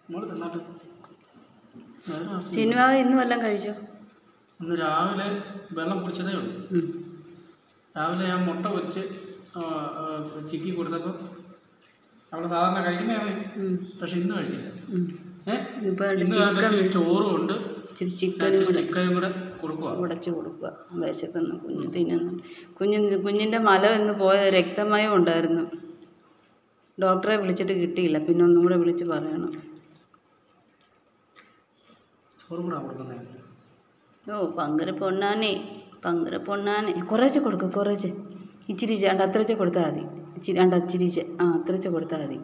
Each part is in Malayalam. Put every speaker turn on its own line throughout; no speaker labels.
മോള് തിന്നാട്ട് വേറെ ആവശ്യം
ചിന്നുവാവ ഇന്ന് വല്ലതും കഴിച്ചോ
ഇന്ന് രാവിലെ വെള്ളം കുടിച്ചതേ ഉള്ളൂ
ഉം.
രാവിലെ ഞാൻ മുട്ട പൊരിച്ച് ആ, ആ, ചിക്കി കൊടുത്തപ്പോൾ അവള് സാധാരണ കഴിക്കുന്നതാണ്
ഉം.
പക്ഷെ ഇന്ന് കഴിച്ചില്ല
ഉം.
ഏ
ഇപ്പൊ രണ്ട്
ഇന്ന്
ചിക്കൻ
ഇച്ചിരി ചോറും ഉണ്ട്
ഇച്ചിരി ചിക്കനും
ഇച്ചിരി
കൂടെ
ചിക്കനും കൂടെ കൊടുക്കുക
ഉടച്ച് കൊടുക്കുക വിശക്കുന്നു കുഞ്ഞ് തിന്നുന്നു കുഞ്ഞ് കുഞ്ഞിൻ്റെ മല എന്ന് പോയ രക്തമയം ഉണ്ടായിരുന്നു ഡോക്ടറെ വിളിച്ചിട്ട് കിട്ടിയില്ല പിന്നെ ഒന്നും കൂടെ വിളിച്ച് പറയണം
ചോറും കൂടെ കൊടുക്കുന്നത്
ഓ പങ്കര പൊണ്ണാനേ പങ്കര പൊണ്ണാനേ കുറേശ്ശെ കൊടുക്കുക കുറേശ്ശെ ഇച്ചിരി രണ്ട് അത്രച്ച കൊടുത്താൽ മതി ഇച്ചിരി രണ്ട് അച്ചിരിച്ച് ആ അത്രച്ച കൊടുത്താൽ മതി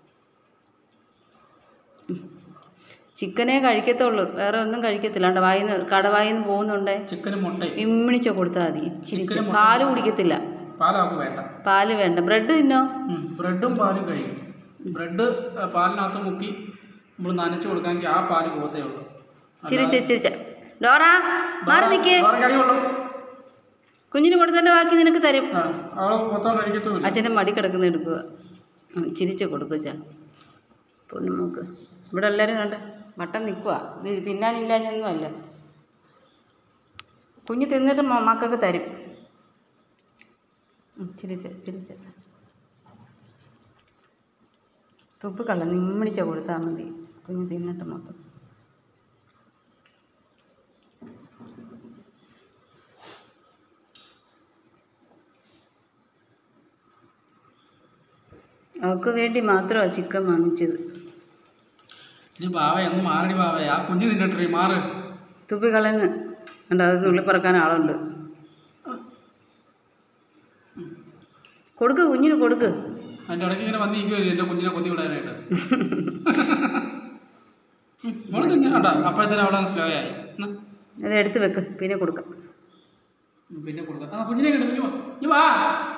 ഉം. ചിക്കനേ കഴിക്കത്തുള്ളൂ വേറെ ഒന്നും കഴിക്കത്തില്ല അണ്ട വായിന്ന് കടവായിന്ന് പോകുന്നുണ്ടേ
ചിക്കനും മുട്ടയും
ഇമ്മിണിച്ച കൊടുത്താൽ മതി ഇച്ചിരി
ചിക്കനും മുട്ടയും.
പാല് കുടിക്കത്തില്ല
പാലാക്ക് വേണ്ട
പാല് വേണ്ട ബ്രെഡ് തിന്നോ
ഉം. ബ്രെഡും പാലും കഴിക്കും ബ്രെഡ് ആ, പാലിനകത്ത് മുക്കി നമ്മൾ നനച്ച് കൊടുക്കാമെങ്കിൽ ആ പാല് പോകത്തേ ഉള്ളൂ
ചിരിച്ച ചിരിച്ച ഡോറ മാറി നിൽക്കേ
വേറെ കഴിവുള്ളൂ
കുഞ്ഞിന് കൊടുത്തതിൻ്റെ ബാക്കി നിനക്ക് തരും
ആ അവളെ മൊത്തം കഴിക്കത്തുമില്ല
അച്ഛൻ്റെ മടി കിടക്കുന്ന എടുക്കുക ചിരിച്ച് കൊടുക്കുക ചാ പൊന്നു നോക്ക് ഇവിടെ എല്ലാവരും കണ്ട വട്ടം നിൽക്കുക ഇത് തിന്നാനില്ലാഞ്ഞൊന്നുമല്ല കുഞ്ഞ് തിന്നിട്ട് മ- മക്കൾക്ക് തരും ഉം, ചിരിച്ച ചിരിച്ച തുപ്പ് കള്ള നിമ്മണിച്ച കൊടുത്താൽ മതി കുഞ്ഞ് തിന്നിട്ട് മൊത്തം അവൾക്ക് വേണ്ടി മാത്രമാണ് ചിക്കൻ വാങ്ങിച്ചത്
ഇനി ബാവ എന്ന് മാറടി ബാവ ആ കുഞ്ഞ് തിന്നിട്ടേ മാറ്
തുപ്പി കളഞ്ഞ് ഉണ്ട് അത് നുള്ളി പറക്കാൻ ആളുണ്ട് കൊടുക്ക് കുഞ്ഞിന് കൊടുക്ക്
അതിൻ്റെ ഇടയ്ക്ക് ഇങ്ങനെ വന്നിരിക്കുമല്ലോ എൻ്റെ കുഞ്ഞിനെ കൊത്തി വിടാനായിട്ട് ഉം, മോള് തിന്നെ കേട്ടോ അപ്പോഴത്തേനും അവളെ സ്ലോ ആയി എന്നാ,
അത് എടുത്ത് വെക്ക് പിന്നെ കൊടുക്കാം
ഉം, പിന്നെ കൊടുക്കാം ആ കുഞ്ഞിനെ കണ്ടു കുഞ്ഞു വാ. ഇഞ്ഞ് വാ